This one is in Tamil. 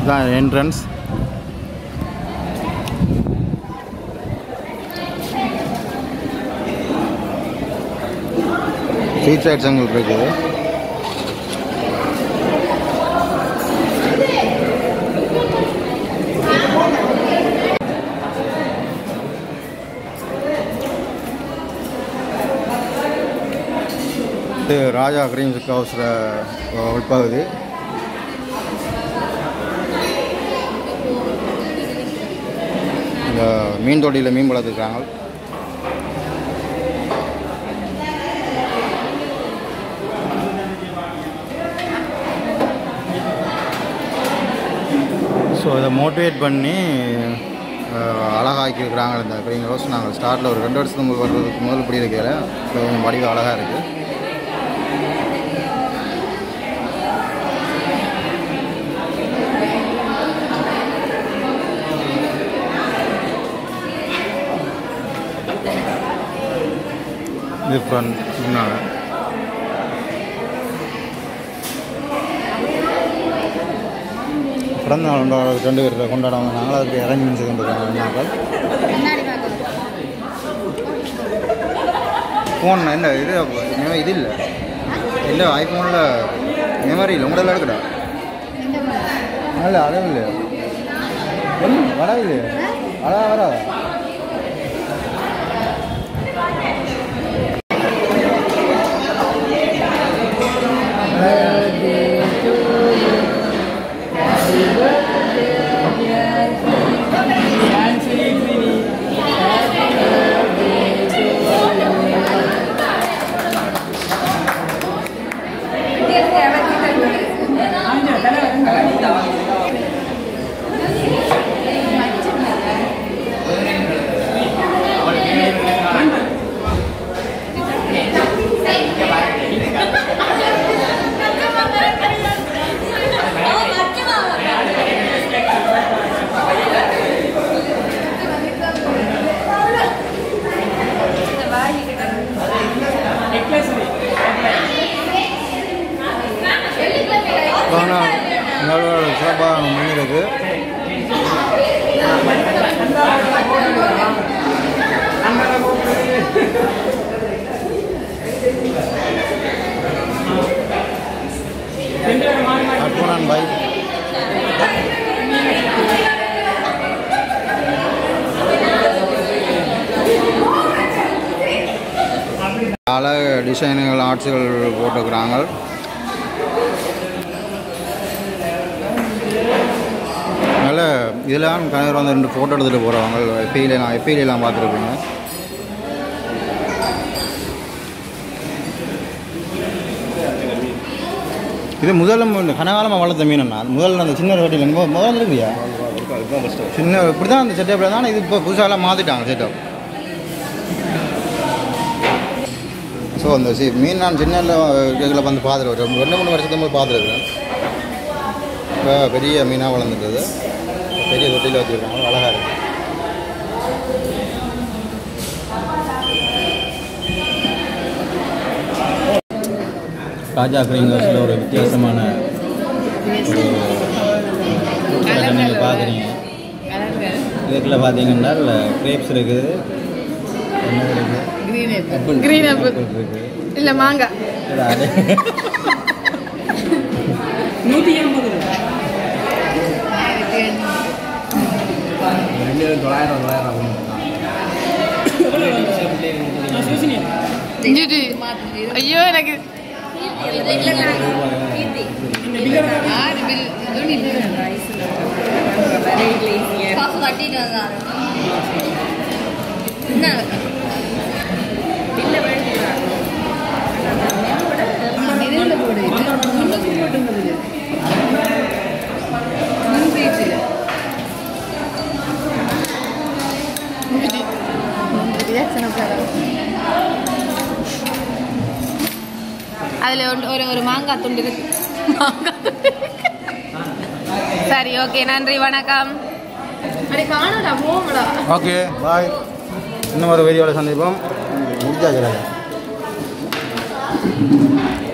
இதான் என்ட்ரன்ஸ் ஸ்ட்ரீட் சைட்ஸ் எங்களுக்கு இருக்குது இது ராஜா கிரீம் சிக் ஹவுஸில் உட்பகுதி இந்த மீன் தொட்டியில் மீன் வளர்த்துருக்காங்க ஸோ இதை மோட்டிவேட் பண்ணி அஹ், அழகாக்கியிருக்கிறாங்க இந்த கிரீன் ஹவுஸ் நாங்கள் ஸ்டார்ட்டில் ஒரு ரெண்டு வருஷத்துக்கு முதல் வர்றதுக்கு முதல் இப்படி இருக்கிற கொஞ்சம் வடிவம் அழகாக இருக்குது இது ஃப்ரண்ட் முன்னால் பிறந்த நாள் கொண்டாட ரெண்டு பேர் கொண்டாடுவாங்க நாங்கள் அதுக்கு அரேஞ்ச்மெண்ட் செய்து கொண்டிருக்காங்க நாங்கள் ஃபோன் என்ன இது மெம- இது இல்லை இல்லை ஐஃபோனில் மெமரி இல்லை உங்களெல்லாம் எடுக்கடா இல்லை அளவு இல்லையா என்ன வரா இல்லையா வரா வரா ஆனால் நல்ல சிறப்பாக முன்னிருக்கு அற்புதன் பைக் அழகு டிசைனுகள் ஆர்ட்ஸுகள் போட்டுக்கிறாங்க அதனால் இதெல்லாம் கணவர் வந்து ரெண்டு ஃபோட்டோ எடுத்துகிட்டு போகிறவங்க எஃபியில் நான் எஃபியிலாம் பார்த்துருப்பீங்க இது முதல்ல இந்த கனகாலமாக வளர்த்த மீனண்ணா முதல்ல அந்த சின்ன வேட்டியில் முதல்ல இருக்குயா சின்ன இப்படி தான் அந்த செட்டப்பில் தான் இது இப்போ புதுசாலாம் மாற்றிட்டாங்க செட்டப் ஸோ அந்த சி மீன் நான் சின்ன இதில் வந்து பார்த்துருக்கேன் ரெண்டு மூணு வருஷத்துக்கு போது பார்த்துருக்குறேன் இப்போ பெரிய மீனாக வளர்ந்துட்டது பெரிய தொட்டியில் வச்சுருக்காங்க அழகாக இருக்கு ராஜா கிரீங்கர்ஸில் ஒரு வித்தியாசமான ஒரு கடை நீங்கள் பார்க்குறீங்க இதுக்குள்ள பார்த்தீங்கன்னா கிரேப்ஸ் இருக்குது என்ன இருக்குது கிரீன் ஆப்பிள் இருக்குது இல்ல மாங்காய் இது அது இஞ்சிட்டு. ஐயோ எனக்கு காசு கட்டிட்டு வந்தாரு என்ன அதுல ஒன்று- ஒரு ஒரு மாங்காய் துண்டு இருக்கு மாங்காய் துண்டு இருக்கு. சரி ஓகே நன்றி வணக்கம் அடி காணடா போங்கடா ஓகே பாய் இன்னும் ஒரு வீடியோவில் சந்திப்போம் முடிஞ்சாச்சு